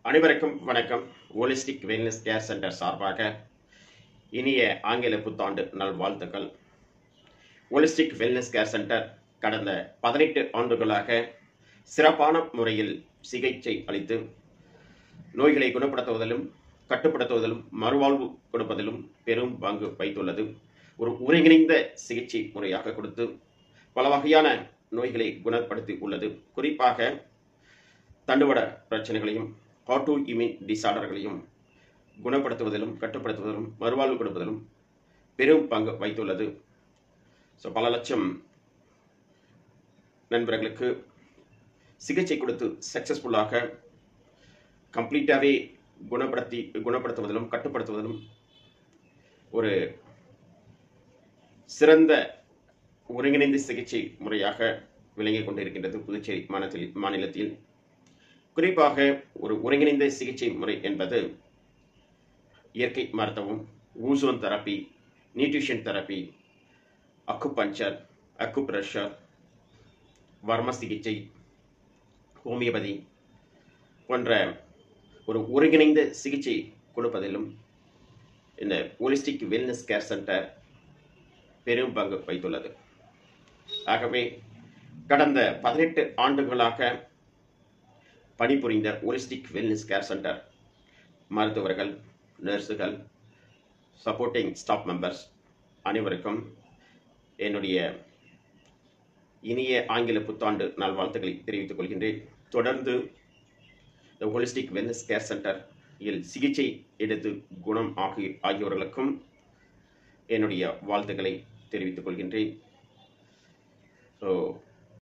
அனைவருக்கும் வணக்கம் holistic wellness care centre சார்பாக இனிய ஆங்கில புத்தாண்டு நல்வாழ்த்துக்கள் ஹோலிஸ்டிக் வெல்னஸ் கேர் சென்டர் கடந்த பதினெட்டு ஆண்டுகளாக சிறப்பான முறையில் சிகிச்சை அளித்து நோய்களை குணப்படுத்துவதிலும் கட்டுப்படுத்துவதிலும் மறுவாழ்வு கொடுப்பதிலும் பெரும் பங்கு வைத்துள்ளது ஒரு ஒருங்கிணைந்த சிகிச்சை முறையாக கொடுத்து பல வகையான நோய்களை குணப்படுத்தி உள்ளது குறிப்பாக தண்டுவட பிரச்சனைகளையும் ஆட்டோ இம்யூன் டிசார்டர்களையும் குணப்படுத்துவதிலும் கட்டுப்படுத்துவதிலும் மறுவாழ்வு கொடுப்பதிலும் பெரும் பங்கு வைத்துள்ளது ஸோ பல லட்சம் நண்பர்களுக்கு சிகிச்சை கொடுத்து சக்ஸஸ்ஃபுல்லாக கம்ப்ளீட்டாகவே குணப்படுத்தி குணப்படுத்துவதிலும் கட்டுப்படுத்துவதிலும் ஒரு சிறந்த ஒருங்கிணைந்த சிகிச்சை முறையாக விளங்கிக் கொண்டிருக்கின்றது புதுச்சேரி மாநிலத்தில் மாநிலத்தில் குறிப்பாக ஒரு ஒருங்கிணைந்த சிகிச்சை முறை என்பது இயற்கை மருத்துவம் ozone therapy nutrition therapy acupuncture acupressure வர்ம சிகிச்சை ஹோமியோபதி போன்ற ஒரு ஒருங்கிணைந்த சிகிச்சை கொடுப்பதிலும் இந்த ஹோலிஸ்டிக் வெல்னஸ் கேர் சென்டர் பெரும் பங்கு வைத்துள்ளது ஆகவே கடந்த பதினெட்டு ஆண்டுகளாக பணிபுரிந்த ஹோலிஸ்டிக் வெல்னஸ் கேர் சென்டர் மருத்துவர்கள் நர்ஸுகள் சப்போர்ட்டிங் ஸ்டாஃப் மெம்பர்ஸ் அனைவருக்கும் என்னுடைய இனிய ஆங்கில புத்தாண்டு நல்வாழ்த்துக்களை தெரிவித்துக் கொள்கின்றேன் தொடர்ந்து இந்த ஹோலிஸ்டிக் வெல்னஸ் கேர் சென்டர் இல் சிகிச்சை எடுத்து குணம் ஆகி ஆகியவர்களுக்கும் என்னுடைய வாழ்த்துக்களை தெரிவித்துக் கொள்கின்றேன் ஸோ